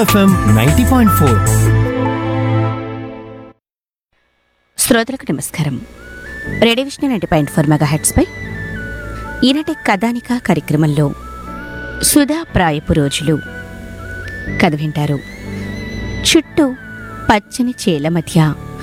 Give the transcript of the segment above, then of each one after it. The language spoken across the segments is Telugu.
ఎఫ్ఎం నైంటీ పాయింట్ ఫోర్ శ్రోతలకు నమస్కారం radio Vishnu ninety point four mega హెడ్స్పై ఈనాటి కథానిక కార్యక్రమంలో సుధా ప్రాయపు రోజులు కథ వింటారు చుట్టూ పచ్చని చేల మధ్య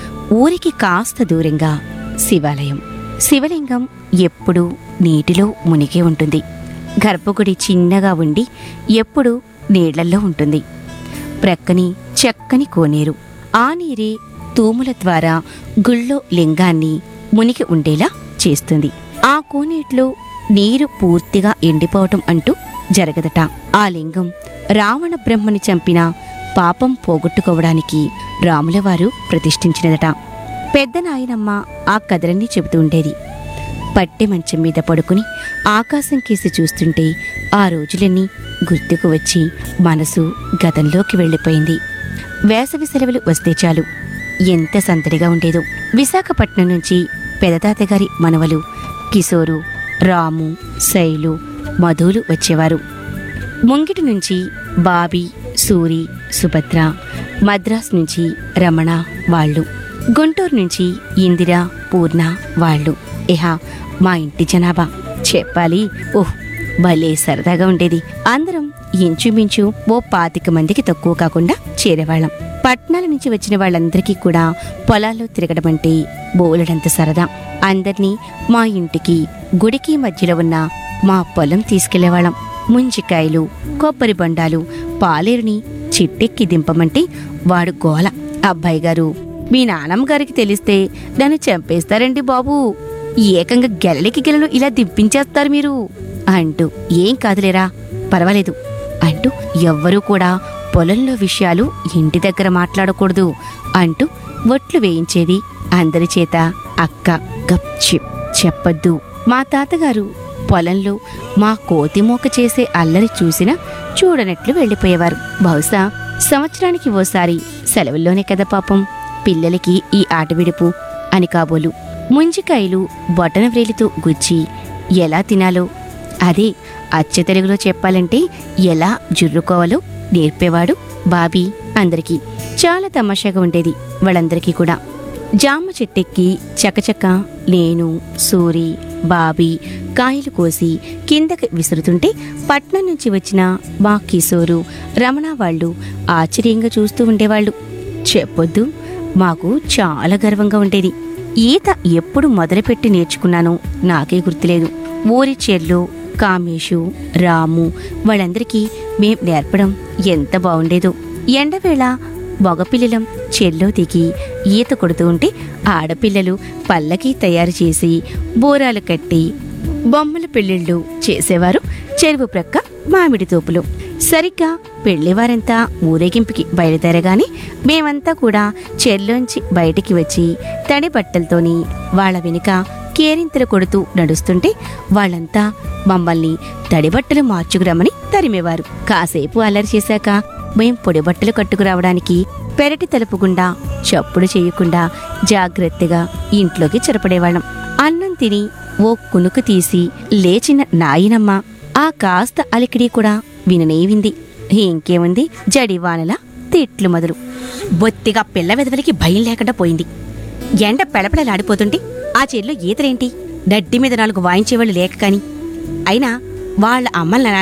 ఊరికి కాస్త దూరంగా శివాలయం శివలింగం ఎప్పుడూ నీటిలో మునిగి ఉంటుంది గర్భగుడి చిన్నగా ఉండి ఎప్పుడూ నీళ్లల్లో ఉంటుంది ప్రక్కని చక్కని కోనేరు ఆ నీరే తూముల ద్వారా గుళ్ళో లింగాన్ని మునిగి ఉండేలా చేస్తుంది ఆ కోనేట్లో నీరు పూర్తిగా ఎండిపోవటం అంటూ జరగదట ఆ లింగం రావణ బ్రహ్మని చంపిన పాపం పోగొట్టుకోవడానికి రాములవారు ప్రతిష్ఠించినదట పెద్ద నాయనమ్మ ఆ కథలన్నీ చెబుతూ ఉండేది పట్టె మంచం మీద పడుకుని ఆకాశం కేసి చూస్తుంటే ఆ రోజులన్నీ గుర్తుకు వచ్చి మనసు గతంలోకి వెళ్ళిపోయింది వేసవి సెలవులు వస్తే చాలు ఎంత సందడిగా ఉండేదో విశాఖపట్నం నుంచి పెదతాతగారి మనవలు కిశోరు రాము శైలు మధులు వచ్చేవారు ముంగిటి నుంచి బాబీ సూరి సుభద్ర మద్రాస్ నుంచి రమణ వాళ్ళు గుంటూరు నుంచి ఇందిర పూర్ణ వాళ్ళు ఇహ మా ఇంటి జనాభా చెప్పాలి ఓహ్ భలే సరదాగా ఉండేది అందరం ఇంచుమించు ఓ పాతిక మందికి తక్కువ కాకుండా చేరేవాళ్ళం పట్నాల నుంచి వచ్చిన వాళ్ళందరికీ కూడా పొలాల్లో తిరగడం అంటే బోలెడంత సరదా అందర్నీ మా ఇంటికి గుడికి మధ్యలో ఉన్న మా పొలం తీసుకెళ్లేవాళ్ళం ముంజికాయలు కొబ్బరి బండాలు పాలేరుని చిట్టెక్కి దింపమంటే వాడు గోల అబ్బాయి గారు మీ నానమ్మ గారికి తెలిస్తే నన్ను చంపేస్తారండి బాబు ఏకంగా గెలలికి గెలలు ఇలా దింపించేస్తారు మీరు అంటూ ఏం కాదులేరా పర్వాలేదు అంటూ ఎవ్వరూ కూడా పొలంలో విషయాలు ఇంటి దగ్గర మాట్లాడకూడదు అంటూ ఒట్లు వేయించేది అందరి చేత అక్క గప్చిప్ చెప్పొద్దు మా తాతగారు పొలంలో మా కోతిమోక చేసే అల్లరి చూసినా చూడనట్లు వెళ్ళిపోయేవారు బహుశా సంవత్సరానికి ఓసారి సెలవుల్లోనే కదా పాపం పిల్లలకి ఈ ఆట విడుపు అని కాబోలు ముంజికాయలు బొటన వ్రేలితో గుచ్చి ఎలా తినాలో అదే అచ్చ తెలుగులో చెప్పాలంటే ఎలా జుర్రుకోవాలో నేర్పేవాడు బాబీ అందరికీ చాలా తమాషాగా ఉండేది వాళ్ళందరికీ కూడా జామ చెట్టెక్కి చకచక నేను సూరి బాబీ కాయలు కోసి కిందకి విసురుతుంటే పట్నం నుంచి వచ్చిన మా కిశోరు రమణ వాళ్ళు ఆశ్చర్యంగా చూస్తూ ఉండేవాళ్ళు చెప్పొద్దు మాకు చాలా గర్వంగా ఉండేది ఈత ఎప్పుడు మొదలుపెట్టి నేర్చుకున్నానో నాకే గుర్తులేదు ఊరి చెర్లు కామేషు రాము వాళ్ళందరికీ మేం నేర్పడం ఎంత బాగుండేదో ఎండవేళ మగపిల్లలం చెల్లో దిగి ఈత కొడుతూ ఉంటే ఆడపిల్లలు పల్లకి తయారు చేసి బోరాలు కట్టి బొమ్మల పెళ్ళిళ్ళు చేసేవారు చెరువు ప్రక్క మామిడి తోపులు సరిగ్గా పెళ్లివారంతా ఊరేగింపుకి బయలుదేరగానే మేమంతా కూడా చెర్లోంచి బయటికి వచ్చి తడి బట్టలతోని వాళ్ళ వెనుక కేరింతలు కొడుతూ నడుస్తుంటే వాళ్ళంతా మమ్మల్ని తడిబట్టలు మార్చుకురమ్మని తరిమేవారు కాసేపు అల్లరి చేశాక మేం పొడి బట్టలు కట్టుకురావడానికి పెరటి తలుపు గుండా చప్పుడు చేయకుండా జాగ్రత్తగా ఇంట్లోకి చెరపడేవాళ్ళం అన్నం తిని ఓ కునుకు తీసి లేచిన నాయనమ్మ ఆ కాస్త అలికిడి కూడా విననేవింది ఇంకేముంది జడివానల తిట్లు మొదలు బొత్తిగా పిల్ల వెదవలికి భయం లేకుండా పోయింది ఎండ పెడపెడలాడిపోతుంటే ఆ చెల్లో ఈతలేంటి దడ్డి మీద నాలుగు వాయించేవాళ్ళు లేక కాని అయినా వాళ్ళ అమ్మల్ని